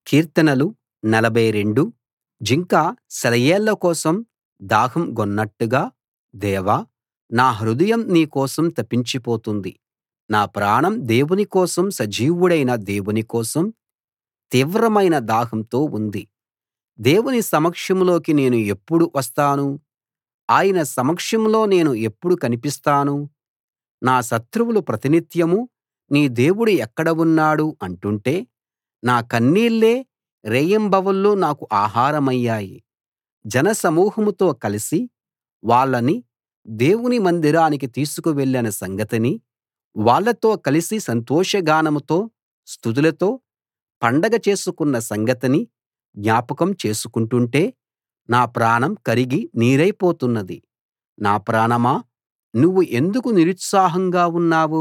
కీర్తనలు 42 జింక సెలయేళ్ల కోసం దాహం గొన్నట్టుగా దేవా నా హృదయం నీ కోసం తపించిపోతుంది నా ప్రాణం దేవుని కోసం సజీవుడైన దేవుని కోసం తీవ్రమైన దాహంతో ఉంది దేవుని సమక్షంలోకి నేను ఎప్పుడు వస్తాను ఆయన సమక్షంలో నేను ఎప్పుడు కనిపిస్తాను నా శత్రువులు ప్రతినిత్యం నీ దేవుడు ఎక్కడ ఉన్నాడు అంటుంటే నా కన్నీళ్లే రేయింబవళ్ళు నాకు ఆహారమయ్యాయి జనసమూహంతో కలిసి వాళ్ళని దేవుని మందిరానికి తీసుకు వెళ్ళిన సంగతిని వాళ్ళతో కలిసి సంతోషగానంతో స్తుతులతో పండగ చేసుకున్న సంగతిని జ్ఞాపకం చేసుకుంటుంటే నా ప్రాణం కరిగి నీరైపోతున్నది నా ప్రాణమా నువ్వు ఎందుకు నిరుత్సాహంగా ఉన్నావు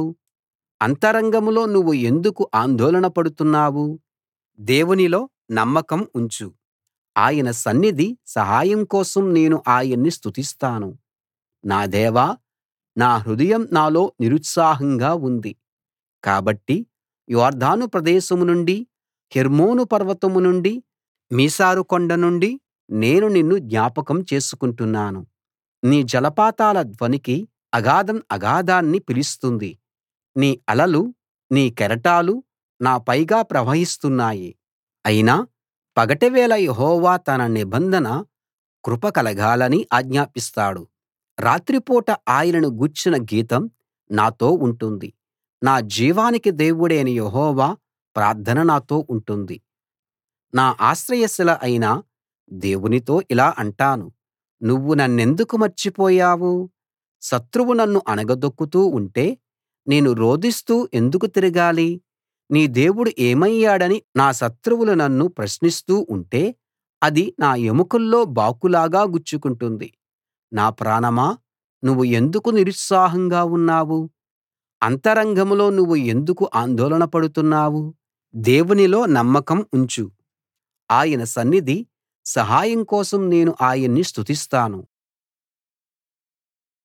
అంతరంగంలో నువ్వు ఎందుకు ఆందోళన పడుతున్నావు దేవునిలో నమ్మకం ఉంచు ఆయన సన్నిధి సహాయం కోసం నేను ఆయన్ని స్తుతిస్తాను నా దేవా నా హృదయం నాలో నిరుత్సాహంగా ఉంది కాబట్టి యొర్దాను ప్రదేశం నుండి హెర్మోను పర్వతం నుండి మిసారు కొండ నుండి నేను నిన్ను జ్ఞాపకం చేసుకుంటున్నాను నీ జలపాతాల ధ్వనికి అగాధం అగాధాన్ని పిలుస్తుంది నీ అలలు నీ కెరటాలు నా పైగా ప్రవహిస్తున్నాయి అయినా పగటివేళ యెహోవా తన నిబంధన కృప కలగాలని ఆజ్ఞాపిస్తాడు రాత్రిపూట ఆయనను గూర్చిన గీతం నాతో ఉంటుంది నా జీవానికి దేవుడైన యెహోవా ప్రార్థన నాతో ఉంటుంది నా ఆశ్రయశిల అయిన దేవునితో ఇలా అంటాను నువ్వు నన్నెందుకు మర్చిపోయావు శత్రువు నన్ను అణగదొక్కుతూ ఉంటే నేను రోదిస్తూ ఎందుకు తిరగాలి నీ దేవుడు ఏమయ్యాడని నా శత్రువులు నన్ను ప్రశ్నిస్తూ ఉంటే అది నా ఎముకల్లో బాకులాగా గుచ్చుకుంటుంది నా ప్రాణమా నువ్వు ఎందుకు నిరుత్సాహంగా ఉన్నావు అంతరంగంలో నువ్వు ఎందుకు ఆందోళన పడుతున్నావు దేవునిలో నమ్మకం ఉంచు ఆయన సన్నిధి సహాయం కోసం నేను ఆయన్ని స్తుతిస్తాను